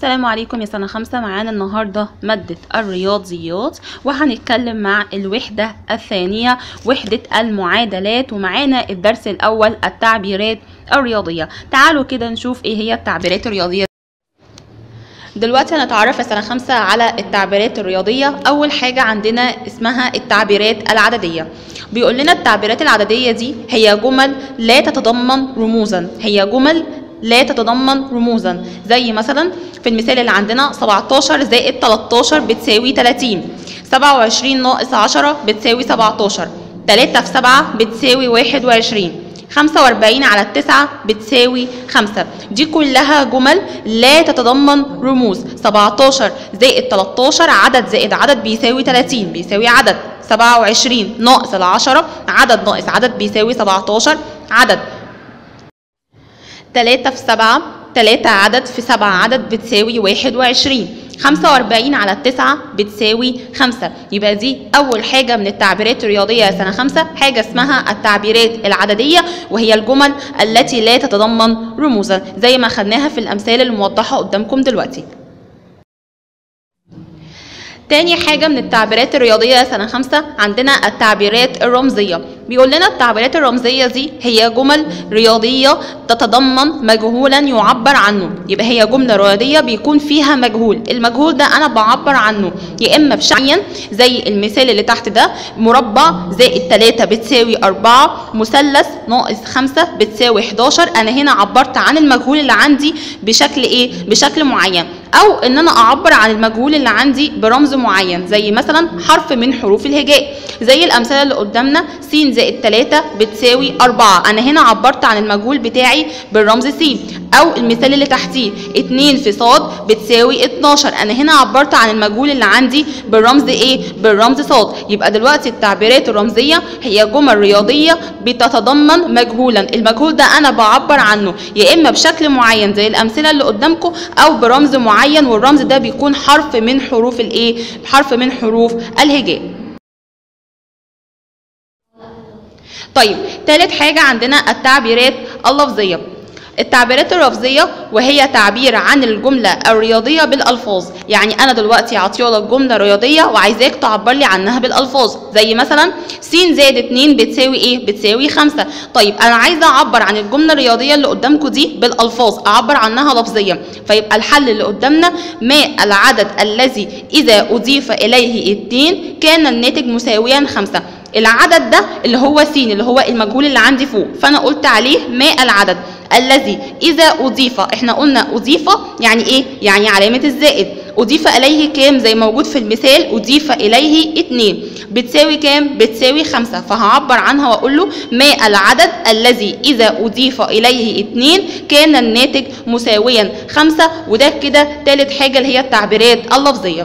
السلام عليكم يا سنة خمسة معانا النهاردة مادة الرياضيات وهنتكلم مع الوحدة الثانية وحدة المعادلات ومعانا الدرس الأول التعبيرات الرياضية تعالوا كده نشوف ايه هي التعبيرات الرياضية دلوقتي هنتعرف يا سنة خمسة على التعبيرات الرياضية أول حاجة عندنا اسمها التعبيرات العددية بيقول لنا التعبيرات العددية دي هي جمل لا تتضمن رموزا هي جمل لا تتضمن رموزا زي مثلا في المثال اللي عندنا 17 زائد 13 بتساوي 30 27 ناقص 10 بتساوي 17 3 في 7 بتساوي 21 45 على التسعة بتساوي 5 دي كلها جمل لا تتضمن رموز 17 زائد 13 عدد زائد عدد بيساوي 30 بيساوي عدد 27 ناقص العشرة عدد ناقص عدد بيساوي 17 عدد 3 في 7 3 عدد في 7 عدد بتساوي 21 45 على التسعة بتساوي 5 يبقى دي أول حاجة من التعبيرات الرياضية سنة 5 حاجة اسمها التعبيرات العددية وهي الجمل التي لا تتضمن رموزا زي ما خدناها في الأمثال الموضحة قدامكم دلوقتي تاني حاجة من التعبيرات الرياضية سنة خمسة عندنا التعبيرات الرمزية بيقول لنا التعبيرات الرمزية دي هي جمل رياضية تتضمن مجهولا يعبر عنه يبقى هي جملة رياضية بيكون فيها مجهول المجهول ده أنا بعبر عنه يا إما بشعين زي المثال اللي تحت ده مربع زائد 3 بتساوي 4 مثلث ناقص 5 بتساوي 11 أنا هنا عبرت عن المجهول اللي عندي بشكل إيه؟ بشكل معين او ان انا اعبر عن المجهول اللي عندي برمز معين زي مثلا حرف من حروف الهجاء زي الامثله اللي قدامنا س زائد 3 بتساوي 4 انا هنا عبرت عن المجهول بتاعي بالرمز س او المثال اللي تحتيه 2 في ص بتساوي 12 انا هنا عبرت عن المجهول اللي عندي بالرمز ايه بالرمز ص يبقى دلوقتي التعبيرات الرمزيه هي جمل رياضيه بتتضمن مجهولا المجهول ده انا بعبر عنه يا اما بشكل معين زي الامثله اللي قدامكم او برمز معين معين والرمز ده بيكون حرف من حروف الايه حرف من حروف الهجاء طيب تالت حاجة عندنا التعبيرات اللفظية التعبيرات اللفظية وهي تعبير عن الجملة الرياضية بالألفاظ يعني أنا دلوقتي عطيالك جملة رياضية وعايزاك تعبر لي عنها بالألفاظ زي مثلا س زائد 2 بتساوي إيه؟ بتساوي 5 طيب أنا عايزة أعبر عن الجملة الرياضية اللي قدامكم دي بالألفاظ أعبر عنها لفظيا فيبقى الحل اللي قدامنا ما العدد الذي إذا أضيف إليه 2 كان الناتج مساويا 5 العدد ده اللي هو س اللي هو المجهول اللي عندي فوق فانا قلت عليه ما العدد الذي اذا اضيف احنا قلنا اضيف يعني ايه يعني علامه الزائد اضيف اليه كام زي موجود في المثال اضيف اليه 2 بتساوي كام بتساوي 5 فهعبر عنها واقول له ما العدد الذي اذا اضيف اليه 2 كان الناتج مساويا 5 وده كده ثالث حاجه اللي هي التعبيرات اللفظيه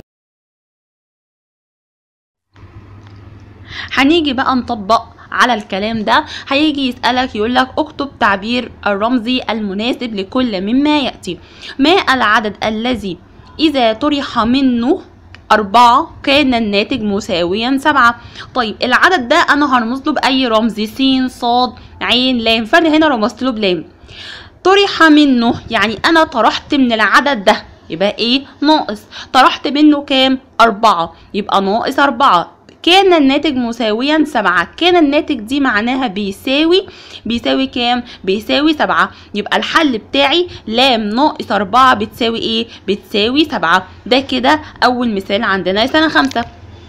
هنيجي بقى نطبق على الكلام ده هيجي يسألك يقولك اكتب تعبير الرمزي المناسب لكل مما يأتي ما العدد الذي إذا طرح منه أربعة كان الناتج مساويا سبعة طيب العدد ده أنا هرمز له بأي رمز س صاد عين لام فأنا هنا رمزت له بلام طرح منه يعني أنا طرحت من العدد ده يبقى ايه ناقص طرحت منه كام أربعة يبقى ناقص أربعة كان الناتج مساويا سبعة كان الناتج دي معناها بيساوي بيساوي كام بيساوي سبعة يبقى الحل بتاعي لام ناقص أربعة بتساوي ايه بتساوي سبعة ده كده أول مثال عندنا سنة خمسة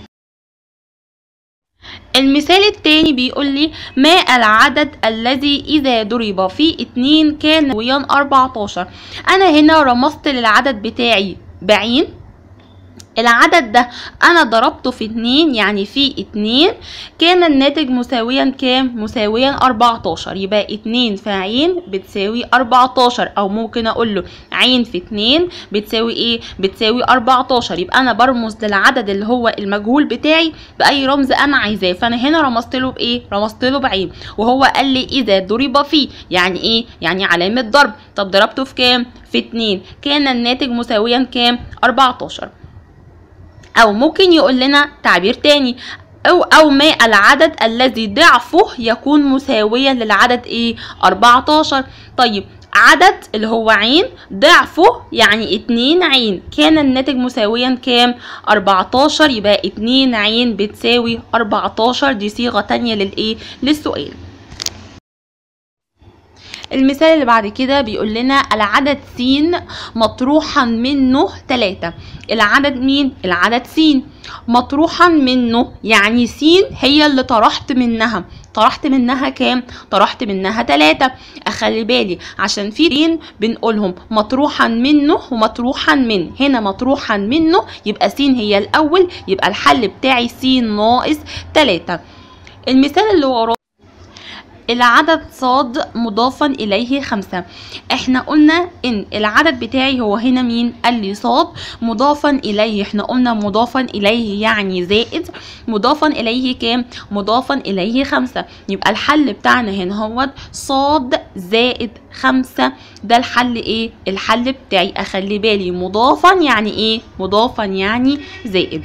المثال التاني بيقول لي ما العدد الذي إذا ضرب في اتنين كان مساويا 14 أنا هنا رمزت للعدد بتاعي بعين العدد ده انا ضربته في اتنين يعني في اتنين كان الناتج مساويا كام مساويا 14 يبقى اتنين في عين بتساوي 14 او ممكن اقول له عين في اتنين بتساوي ايه بتساوي 14 يبقى انا برمز للعدد اللي هو المجهول بتاعي باي رمز انا عايزاه فانا هنا رمزت له بايه رمزت له بعين وهو قال لي اذا ضرب فيه يعني ايه يعني علامه ضرب طب ضربته في كام في اتنين كان الناتج مساويا كام 14 او ممكن يقول لنا تعبير تاني أو أو ما العدد الذي ضعفه يكون مساويا للعدد إيه 14 طيب عدد اللي هو عين ضعفه يعني اتنين عين كان الناتج مساويا كام 14 يبقى اتنين عين بتساوي 14 دي صيغة تانية للايه للسؤال المثال اللي بعد كده بيقول لنا العدد س مطروحا منه تلاتة العدد مين العدد س مطروحا منه يعني س هي اللي طرحت منها طرحت منها كام طرحت منها تلاتة اخلي بالي عشان في س بنقولهم مطروحا منه ومطروحا من هنا مطروحا منه يبقى س هي الاول يبقى الحل بتاعي س ناقص تلاتة المثال اللي وراه العدد صاد مضافا إليه خمسة احنا قلنا ان العدد بتاعي هو هنا مين قال لي صاد مضافا إليه احنا قلنا مضافا إليه يعني زائد مضافا إليه كام مضافا إليه خمسة يبقى الحل بتاعنا هنا هو صاد زائد خمسة ده الحل ايه الحل بتاعي اخلي بالي مضافا يعني ايه مضافا يعني زائد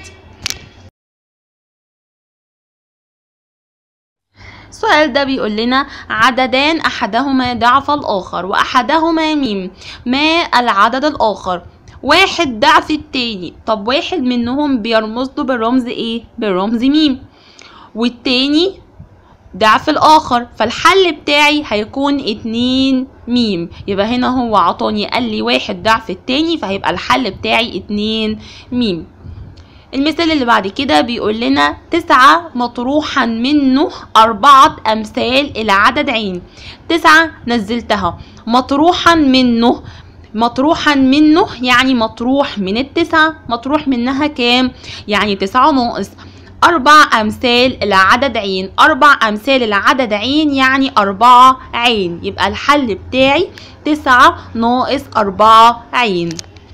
السؤال ده بيقول لنا عددان احدهما ضعف الاخر واحدهما ميم ما العدد الاخر واحد ضعف التاني طب واحد منهم بيرمز له بالرمز ايه بالرمز ميم والتاني ضعف الاخر فالحل بتاعي هيكون اتنين ميم يبقى هنا هو عطاني قال لي واحد ضعف التاني فهيبقى الحل بتاعي اتنين ميم المثال اللي بعد كده بيقول لنا تسعة مطروحا منه أربعة أمثال إلى عدد عين تسعة نزلتها مطروحا منه مطروحا منه يعني مطروح من التسعة مطروح منها كام يعني تسعة ناقص أربع أمثال إلى عدد عين أربع أمثال إلى عدد عين يعني أربعة عين يبقى الحل بتاعي تسعة ناقص أربعة عين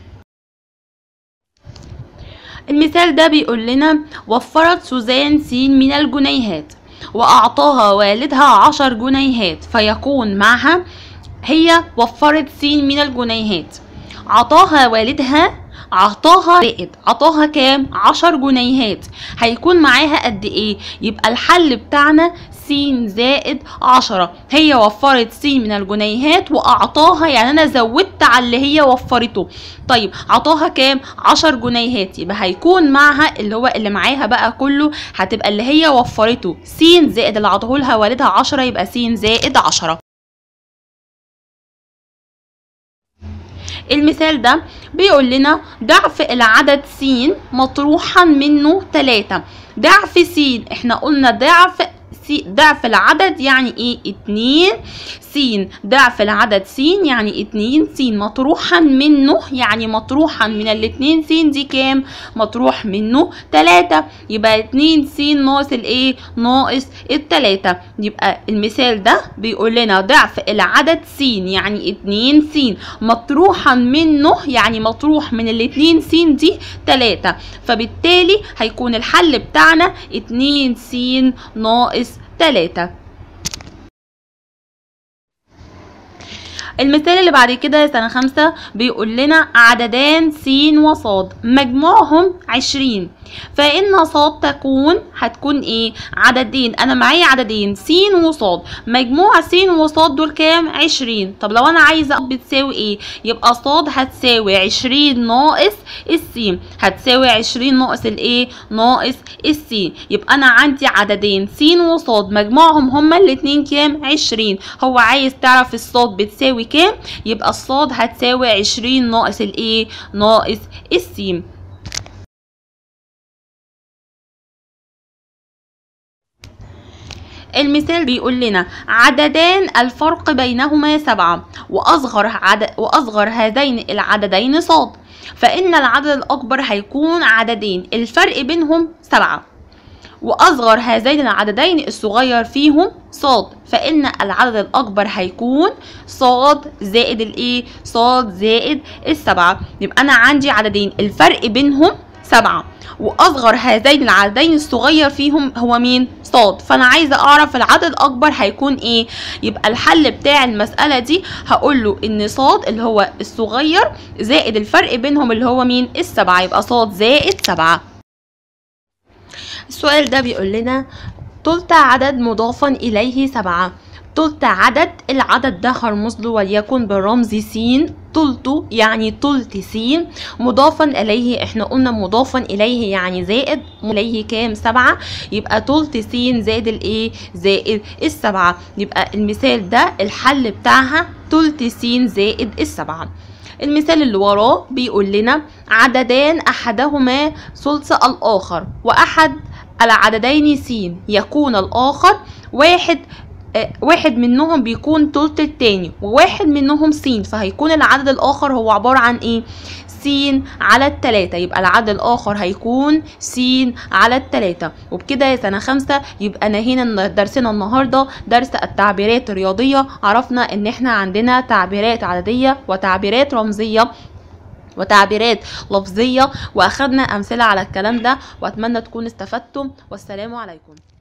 المثال ده بيقول لنا وفرت سوزان س من الجنيهات وأعطاها والدها عشر جنيهات فيكون معها هي وفرت س من الجنيهات عطاها والدها عطاها زائد عطاها كام عشر جنيهات هيكون معاها قد ايه يبقى الحل بتاعنا س زائد عشرة هي وفرت س من الجنيهات واعطاها يعني انا زودت على اللي هي وفرته طيب عطاها كام عشر جنيهات يبقى هيكون معها اللي هو اللي معاها بقى كله هتبقى اللي هي وفرته س زائد اللي عطاه لها والدها عشرة يبقى س زائد عشرة المثال ده بيقول لنا ضعف العدد س مطروحا منه تلاتة ضعف س احنا قلنا ضعف ضعف العدد يعني ايه اتنين س ضعف العدد س يعني اتنين س مطروحا منه يعني مطروحا من الاتنين س دي كام مطروح منه تلاتة يبقى اتنين س ناقص الايه ناقص التلاتة يبقى المثال ده بيقول لنا ضعف العدد س يعني اتنين س مطروحا منه يعني مطروح من الاتنين س دي تلاتة فبالتالي هيكون الحل بتاعنا اتنين س ناقص تلاتة المثال اللي بعد كده سنة خمسة بيقول لنا عددان س وصاد مجموعهم عشرين فإن صاد تكون هتكون ايه عددين انا معايا عددين س وصاد مجموع س وصاد دول كام عشرين طب لو انا عايزة بتساوي ايه يبقى صاد هتساوي عشرين ناقص السين هتساوي عشرين ناقص الايه ناقص السين يبقى انا عندي عددين س وصاد مجموعهم هما الاتنين كام عشرين هو عايز تعرف الصاد بتساوي كام يبقى الصاد هتساوي عشرين ناقص الايه ناقص السين المثال بيقول لنا عددان الفرق بينهما سبعة وأصغر عدد وأصغر هذين العددين صاد فإن العدد الأكبر هيكون عددين الفرق بينهم سبعة وأصغر هذين العددين الصغير فيهم صاد فإن العدد الأكبر هيكون صاد زائد الإيه؟ صاد زائد السبعة يبقى أنا عندي عددين الفرق بينهم سبعة واصغر هذين العددين الصغير فيهم هو مين صاد فانا عايزه اعرف العدد الاكبر هيكون ايه يبقى الحل بتاع المساله دي هقول له ان صاد اللي هو الصغير زائد الفرق بينهم اللي هو مين السبعه يبقى صاد زائد سبعه السؤال ده بيقول لنا تلت عدد مضافا اليه سبعه تلت عدد العدد ده هرمز له وليكن بالرمز س تلته يعني تلت س مضافا اليه احنا قلنا مضافا اليه يعني زائد اليه كام سبعة يبقى تلت س زائد الايه زائد السبعة يبقى المثال ده الحل بتاعها تلت س زائد السبعة المثال اللي وراه بيقول لنا عددان احدهما ثلث الاخر واحد العددين س يكون الاخر واحد آه، واحد منهم بيكون تلت التاني وواحد منهم س فهيكون العدد الاخر هو عبارة عن ايه س على التلاتة يبقى العدد الآخر هيكون س على التلاتة وبكده يا سنة خمسة يبقى نهينا درسنا النهاردة درس التعبيرات الرياضية عرفنا ان احنا عندنا تعبيرات عددية وتعبيرات رمزية وتعبيرات لفظية واخدنا امثلة على الكلام ده واتمنى تكونوا استفدتم والسلام عليكم